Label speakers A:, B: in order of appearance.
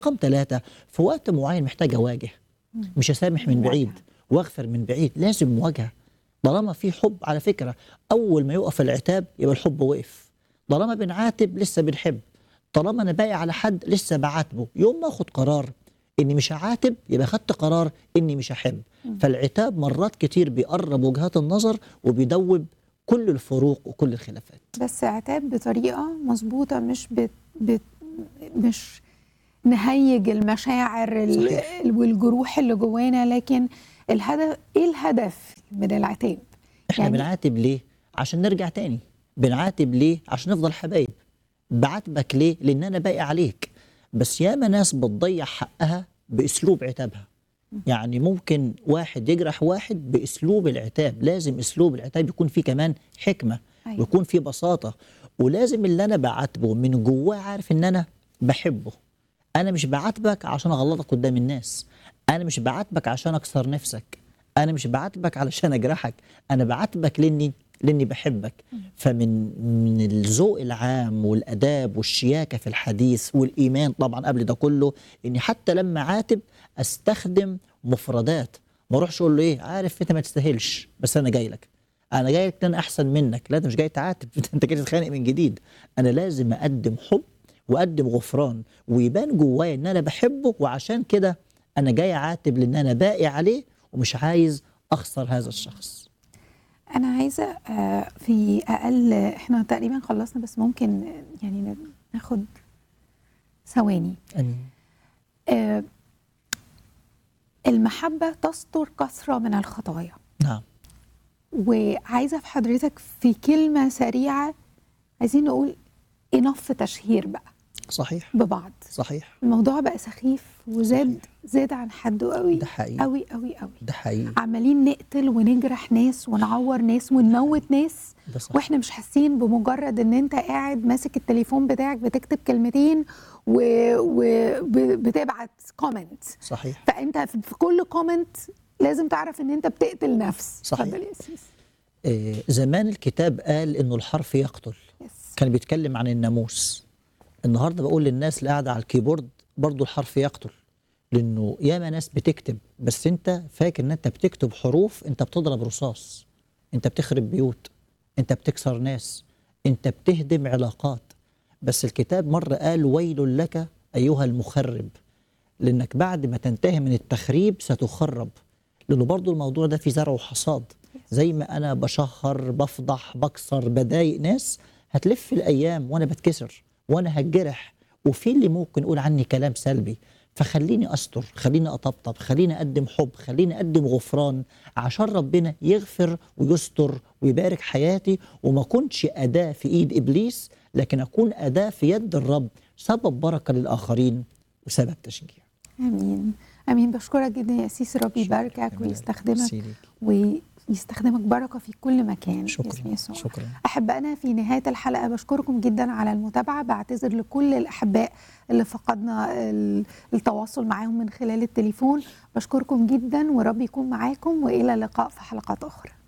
A: رقم ثلاثة في وقت معين محتاج أواجه مش هسامح من بعيد واغفر من بعيد لازم مواجهة طالما في حب على فكرة أول ما يقف العتاب يبقى الحب وقف طالما بنعاتب لسه بنحب طالما أنا باقي على حد لسه بعاتبه يوم ما أخد قرار إني مش هعاتب يبقى خدت قرار إني مش هحب فالعتاب مرات كتير بيقرب وجهات النظر وبيدوب كل الفروق وكل الخلافات
B: بس عتاب بطريقه مظبوطه مش بت بت مش نهيج المشاعر ال-
A: صحيح.
B: والجروح اللي جوانا لكن الهدف ايه الهدف من العتاب
A: احنا
B: يعني-
A: بنعاتب ليه عشان نرجع تاني بنعاتب ليه عشان نفضل حبايب بعاتبك ليه لان انا باقي عليك بس ياما ناس بتضيع حقها باسلوب عتابها يعني ممكن واحد يجرح واحد باسلوب العتاب لازم اسلوب العتاب يكون فيه كمان حكمه
B: أيوة.
A: ويكون فيه بساطه ولازم اللي انا بعاتبه من جواه عارف ان انا بحبه انا مش بعاتبك عشان اغلطك قدام الناس انا مش بعاتبك عشان اكسر نفسك انا مش بعاتبك علشان اجرحك انا بعاتبك لاني لاني بحبك فمن من الذوق العام والاداب والشياكه في الحديث والايمان طبعا قبل ده كله اني حتى لما عاتب استخدم مفردات ما اروحش اقول له ايه عارف انت ما تستاهلش بس انا جاي لك انا جاي لك لأن انا احسن منك لا انت مش جاي تعاتب انت جاي تتخانق من جديد انا لازم اقدم حب واقدم غفران ويبان جوايا ان انا بحبه وعشان كده انا جاي اعاتب لان انا باقي عليه ومش عايز اخسر هذا الشخص
B: انا عايزه آه، في اقل احنا تقريبا خلصنا بس ممكن آه، يعني ناخد ثواني آه، المحبه تستر كثره من الخطايا
A: نعم
B: وعايزه في حضرتك في كلمه سريعه عايزين نقول انف تشهير بقى
A: صحيح
B: ببعض
A: صحيح
B: الموضوع بقى سخيف وزاد زاد عن حده قوي
A: ده حقيقي
B: قوي قوي قوي
A: ده حقيقي
B: عمالين نقتل ونجرح ناس ونعور ناس ونموت ناس
A: ده صح
B: واحنا مش حاسين بمجرد ان انت قاعد ماسك التليفون بتاعك بتكتب كلمتين وبتبعت كومنت
A: صحيح
B: فانت في في كل كومنت لازم تعرف ان انت بتقتل نفس
A: صحيح.
B: اتفضل يا سيس
A: آه زمان الكتاب قال انه الحرف يقتل
B: يس
A: كان بيتكلم عن الناموس النهارده بقول للناس اللي قاعده على الكيبورد برضو الحرف يقتل لانه ياما ناس بتكتب بس انت فاكر ان انت بتكتب حروف انت بتضرب رصاص انت بتخرب بيوت انت بتكسر ناس انت بتهدم علاقات بس الكتاب مره قال ويل لك ايها المخرب لانك بعد ما تنتهي من التخريب ستخرب لانه برضو الموضوع ده فيه زرع وحصاد زي ما انا بشهر بفضح بكسر بضايق ناس هتلف الايام وانا بتكسر وانا هتجرح وفي اللي ممكن يقول عني كلام سلبي فخليني استر خليني اطبطب خليني اقدم حب خليني اقدم غفران عشان ربنا يغفر ويستر ويبارك حياتي وما اكونش اداه في ايد ابليس لكن اكون اداه في يد الرب سبب بركه للاخرين وسبب تشجيع
B: امين امين بشكرك جدا يا سيس ربي يباركك ويستخدمك ويستخدمك بركه في كل مكان باسم
A: شكرا
B: يسوع
A: شكرا
B: احبائنا في نهايه الحلقه بشكركم جدا على المتابعه بعتذر لكل الاحباء اللي فقدنا ال- التواصل معاهم من خلال التليفون بشكركم جدا ورب يكون معاكم والى اللقاء في حلقات اخرى